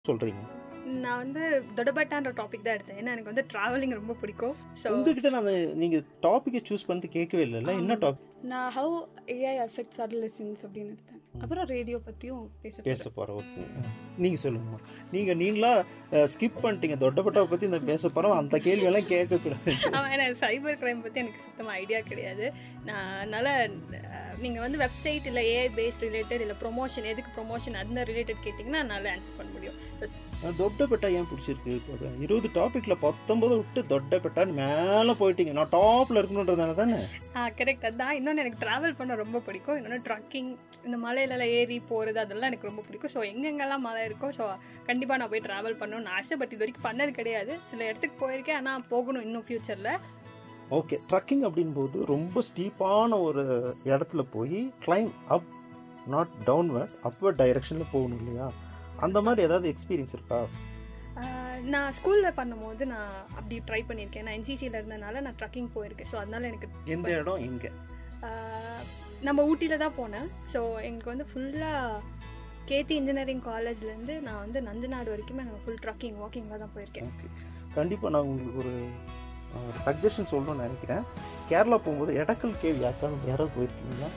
சொல்றீங்க நான் வந்து தொடபட்டான்ற டாபிக் தான் எடுத்தேன் ஏன்னா எனக்கு வந்து டிராவலிங் ரொம்ப பிடிக்கும் ஸோ உங்ககிட்ட நான் நீங்க டாபிக்கை சூஸ் பண்ணிட்டு கேட்கவே இல்லைல்ல என்ன டாபிக் நான் ஹவு ஏஐ அஃபெக்ட்ஸ் அடலசன்ஸ் அப்படின்னு எடுத்தேன் அப்புறம் ரேடியோ பற்றியும் பேச பேச போறோம் ஓகே நீங்க சொல்லுங்கம்மா நீங்க நீங்களா ஸ்கிப் பண்ணிட்டீங்க தொட்டப்பட்டாவை பத்தி இந்த பேச போறோம் அந்த கேள்வி எல்லாம் கேட்க கூடாது ஆமாம் எனக்கு சைபர் கிரைம் பற்றி எனக்கு சுத்தமாக ஐடியா கிடையாது நான் அதனால் நீங்கள் வந்து வெப்சைட் இல்லை ஏஐ பேஸ்ட் ரிலேட்டட் இல்லை ப்ரொமோஷன் எதுக்கு ப்ரொமோஷன் அந்த ரிலேட்டட் கேட்டிங்கன்னா என்னால் ஆன்சர் பண்ண முடியும் ஸோ தொட்டப்பட்டா ஏன் பிடிச்சிருக்கு இப்போ இருபது டாபிக்ல பத்தொன்பது விட்டு தொட்டப்பட்டான்னு மேல போயிட்டீங்க நான் டாப்ல இருக்கணுன்றதால தானே ஆ கரெக்ட் அதான் இன்னொன்று எனக்கு ட்ராவல் பண்ண ரொம்ப பிடிக்கும் இன்னொன்று ட்ரக்கிங் இந்த மலையில ஏறி போகிறது அதெல்லாம் எனக்கு ரொம்ப பிடிக்கும் ஸோ எங்கெங்கெல்லாம் மலை இருக்கோ ஸோ கண்டிப்பாக நான் போய் ட்ராவல் பண்ணணும்னு ஆசை பட் இது வரைக்கும் பண்ணது கிடையாது சில இடத்துக்கு போயிருக்கேன் ஆனால் போகணும் இன்னும் ஃப்யூச்சரில் ஓகே ட்ரக்கிங் அப்படின்போது ரொம்ப ஸ்டீப்பான ஒரு இடத்துல போய் climb up not downward upward டைரக்ஷனில் போகணும் இல்லையா அந்த மாதிரி ஏதாவது எக்ஸ்பீரியன்ஸ் இருக்கா நான் ஸ்கூலில் பண்ணும்போது நான் அப்படி ட்ரை பண்ணியிருக்கேன் நான் என்சிசியில் இருந்தனால நான் ட்ரக்கிங் போயிருக்கேன் ஸோ அதனால எனக்கு எந்த இடம் எங்க ஆஹ், நம்ம ஊட்டியில் தான் போனேன் ஸோ எங்களுக்கு வந்து ஃபுல்லாக கேடி இன்ஜினியரிங் காலேஜ்லேருந்து நான் வந்து நஞ்சநாடு வரைக்குமே நான் ஃபுல் ட்ரக்கிங் வாக்கிங்கில் தான் போயிருக்கேன் ஓகே கண்டிப்பாக நான் உங்களுக்கு ஒரு அஹ், ஒரு சஜஷன் சொல்லணும்னு நினைக்கிறேன் கேரளா போகும்போது எடக்கல் கேவ் யாருக்காவது யாராவது போயிருக்கீங்களா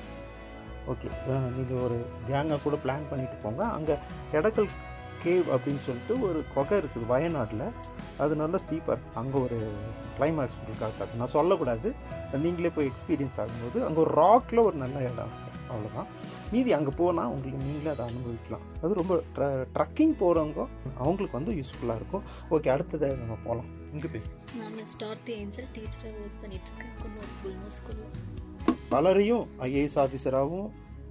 ஓகே நீங்கள் ஒரு கேங்காக கூட பிளான் பண்ணிட்டு போங்க அங்கே எடக்கல் கேவ் அப்படின்னு சொல்லிட்டு ஒரு குகை இருக்குது வயநாட்டில் அது நல்லா ஸ்டீப்பாக இருக்குது அங்கே ஒரு கிளைமேக்ஸ் உங்களுக்கு காட்டாது நான் சொல்லக்கூடாது நீங்களே போய் எக்ஸ்பீரியன்ஸ் ஆகும்போது அங்கே ஒரு ராக்கில் ஒரு நல்ல இடம் இருக்கும் அவ்வளோதான் மீதி அங்கே போனால் உங்களுக்கு நீங்களே அதை அனுபவிக்கலாம் அது ரொம்ப ட்ரக்கிங் போகிறவங்க அவங்களுக்கு வந்து யூஸ்ஃபுல்லாக இருக்கும் ஓகே அடுத்ததை நம்ம போகலாம் இங்கே போய் நான் மிஸ் டார்த்தி ஏஞ்சல் டீச்சராக ஒர்க் பண்ணிட்டு இருக்கேன் குன்னூர் புல்மோ ஸ்கூலில் பலரையும் ஐஏஎஸ் ஆஃபீஸராகவும்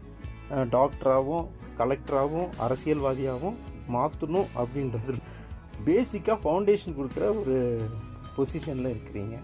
டாக்டராகவும் கலெக்டராகவும் அரசியல்வாதியாகவும் மாற்றணும் அப்படின்றது பேசிக்காக ஃபவுண்டேஷன் கொடுக்குற ஒரு பொசிஷனில் இருக்கிறீங்க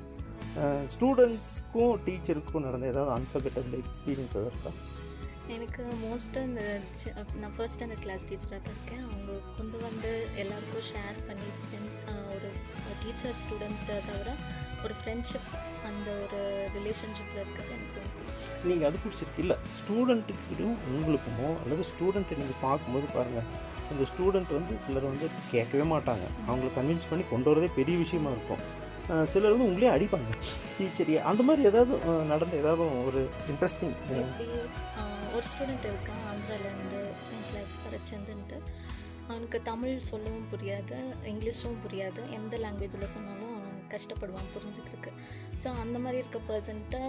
ஸ்டூடெண்ட்ஸ்க்கும் டீச்சருக்கும் நடந்த ஏதாவது அன்ஃபர்கட்டபிள் எக்ஸ்பீரியன்ஸ் எதாவது இருக்கா எனக்கு மோஸ்ட்டாக இந்த சி- நான் ஃபர்ஸ்ட் ஸ்டாண்டர்ட் கிளாஸ் டீச்சராக தான் இருக்கேன் அவங்க கொண்டு வந்து எல்லாருக்கும் ஷேர் பண்ணி friend- ஆஹ் ஒரு டீச்சர் ஸ்டூடெண்ட்டை தவிர ஒரு ஃப்ரெண்ட்ஷிப் அந்த ஒரு ரிலேஷன்ஷிப்பில் இருக்கிறது எனக்கு ரொம்ப பிடிக்கும். நீங்கள் அது பிடிச்சிருக்கு இல்லை ஸ்டூடெண்ட்டுக்கும் உங்களுக்குமோ அல்லது ஸ்டூடெண்ட்டை நீங்கள் பார்க்கும்போது பாருங்கள் அந்த ஸ்டூடெண்ட் வந்து சிலர் வந்து கேட்கவே மாட்டாங்க அவங்கள கன்வின்ஸ் பண்ணி கொண்டு வரதே பெரிய விஷயமா இருக்கும் அஹ் சிலர் வந்து உங்களே அடிப்பாங்க டீச்சர் அந்த மாதிரி ஏதாவது அஹ், நடந்த ஏதாவது ஒரு இன்ட்ரெஸ்டிங் எப்படி ஆஹ் ஒரு ஸ்டூடெண்ட் இருக்கான் ஆந்திராலேருந்து என் கிளாஸ் சரச்சந்துன்ட்டு அவனுக்கு தமிழ் சொல்லவும் புரியாது இங்கிலீஷும் புரியாது எந்த லாங்குவேஜில் சொன்னாலும் அவன் கஷ்டப்படுவான் புரிஞ்சுக்கிறதுக்கு ஸோ அந்த மாதிரி இருக்க பர்சன்ட்டை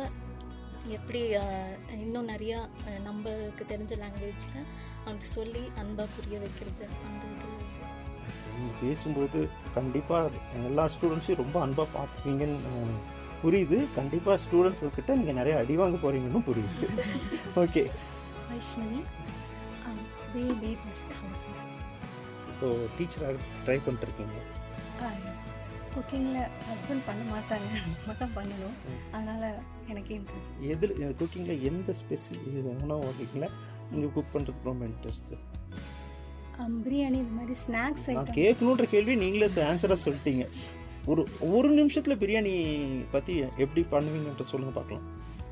எப்படி ஆஹ், இன்னும் நிறையா ஆஹ், நம்மளுக்கு தெரிஞ்ச லாங்குவேஜில் அவனுக்கு சொல்லி அன்பாக புரிய வைக்கிறது அந்த இது நீங்கள் பேசும்போது கண்டிப்பாக எல்லா ஸ்டூடெண்ட்ஸையும் ரொம்ப அன்பாக பார்த்துப்பீங்கன்னு அஹ், புரியுது கண்டிப்பாக ஸ்டூடெண்ட்ஸ் கிட்ட நீங்கள் நிறைய அடி வாங்க போகிறீங்கன்னு புரியுது ஓகே வைஷ்ணவி வே பேட் ஹவுஸ் இப்போ டீச்சராக ட்ரை பண்ணிட்டுருக்கீங்க குக்கிங்கில் ஹஸ்பண்ட் பண்ண மாட்டாங்க நம்ம தான் பண்ணணும் அதனால் எனக்கு இன்ட்ரெஸ்ட் எதில் குக்கிங்கில் எந்த ஸ்பெசிஃபிக் உணவு வகைகளை நீங்கள் குக் பண்ணுறதுக்கு ரொம்ப இன்ட்ரெஸ்ட்டு பிரியாணி இந்த மாதிரி ஸ்நாக்ஸ் நான் ஐட்டம் கேட்கணுன்ற கேள்வி நீங்களே ஆன்சராக சொல்லிட்டீங்க ஒரு ஒரு நிமிஷத்தில் பிரியாணி பற்றி எப்படி பண்ணுவீங்கன்ற சொல்லுங்க பார்க்கலாம்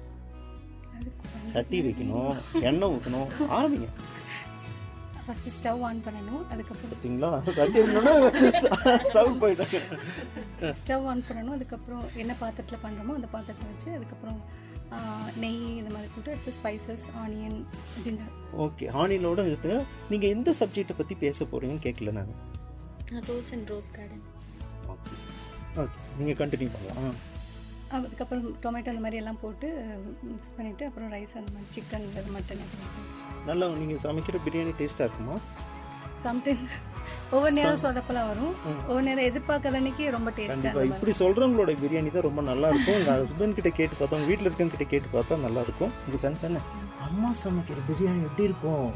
சட்டி வைக்கணும் எண்ணெய் ஊற்றணும் ஆரம்பிங்க ஃபஸ்ட்டு ஸ்டவ் ஆன் பண்ணணும் அதுக்கப்புறம் பார்த்தீங்களா சட்டி வைக்கணும்னா ஸ்டவ் போயிட்டாங்க ஸ்டவ் ஆன் பண்ணணும் அதுக்கப்புறம் என்ன பாத்திரத்தில் பண்ணுறோமோ அந்த பாத்திரத்தை வச்சு அதுக்கப்புறம் ஆ, நெய் இந்த மாதிரி போட்டு அடுத்து ஸ்பைசஸ் ஆனியன் ஜிஞ்சர் ஓகே ஆனியனோட நிறுத்துங்க நீங்கள் எந்த சப்ஜெக்டை பற்றி பேச போகிறீங்கன்னு கேட்கல நான் rose and rose garden okay okay நீங்கள் கண்டினியூ பண்ணலாம் ஆ அதுக்கப்புறம் டொமேட்டோ இந்த மாதிரி எல்லாம் போட்டு மிக்ஸ் பண்ணிவிட்டு அப்புறம் ரைஸ் அந்த மாதிரி சிக்கன் மட்டன் நல்லா நீங்கள் சமைக்கிற பிரியாணி டேஸ்ட்டாக இருக்குமா சம்டைம்ஸ் ஒவ்வொரு நேரம் சொதப்பெல்லாம் வரும் ஒவ்வொரு நேரம் எதிர்பார்க்காத அன்னைக்கு ரொம்ப கண்டிப்பா டேஸ்டாக இப்படி சொல்றவங்களோட பிரியாணி தான் ரொம்ப நல்லா இருக்கும் உங்க ஹஸ்பண்ட் கிட்ட கேட்டு பார்த்தா உங்க வீட்ல இருக்கவங்க கிட்ட கேட்டு பார்த்தா நல்லா இருக்கும் உங்க சன் தானே அம்மா சமைக்கிற பிரியாணி எப்படி இருக்கும்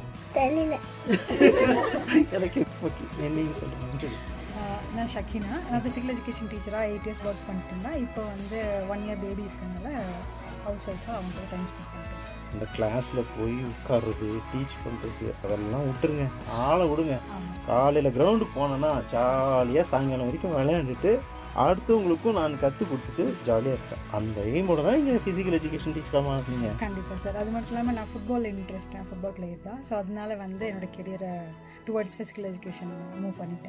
எனக்கு ஓகே நீங்க சொல்லுங்க introduce பண்ணுங்க. நான் ஷக்கினா நான் ஃபிசிக்கல் எஜுகேஷன் டீச்சராக எயிட் இயர்ஸ் ஒர்க் பண்ணிட்டு இருந்தேன் இப்போ வந்து ஒன் இயர் பேபி இருக்கனால ஹவுஸ் ஒய்ஃபாக அவங்க கூட டைம் ஸ்பெண்ட் பண்ணிட்டு இந்த கிளாஸ்ல போய் உட்கார்றது டீச் பண்றது அதெல்லாம் விட்டுருங்க ஆளை விடுங்க காலையில கிரவுண்டுக்கு போனேன்னா ஜாலியா சாயங்காலம் வரைக்கும் விளையாண்டுட்டு அடுத்தவங்களுக்கும் நான் கற்றுக் கொடுத்துட்டு ஜாலியாக இருக்கேன் அந்த எய்மோட தான் இங்கே ஃபிசிக்கல் எஜுகேஷன் டீச்சராக மாறினீங்க கண்டிப்பாக சார் அது மட்டும் இல்லாமல் நான் ஃபுட்பால் இன்ட்ரெஸ்ட் ஃபுட்பால் பிளேயர் தான் ஸோ அதனால வந்து என்னோட கெரியரை டுவர்ட்ஸ் ஃபிசிக்கல் எஜுகேஷன் மூவ் பண்ணிட்டேன்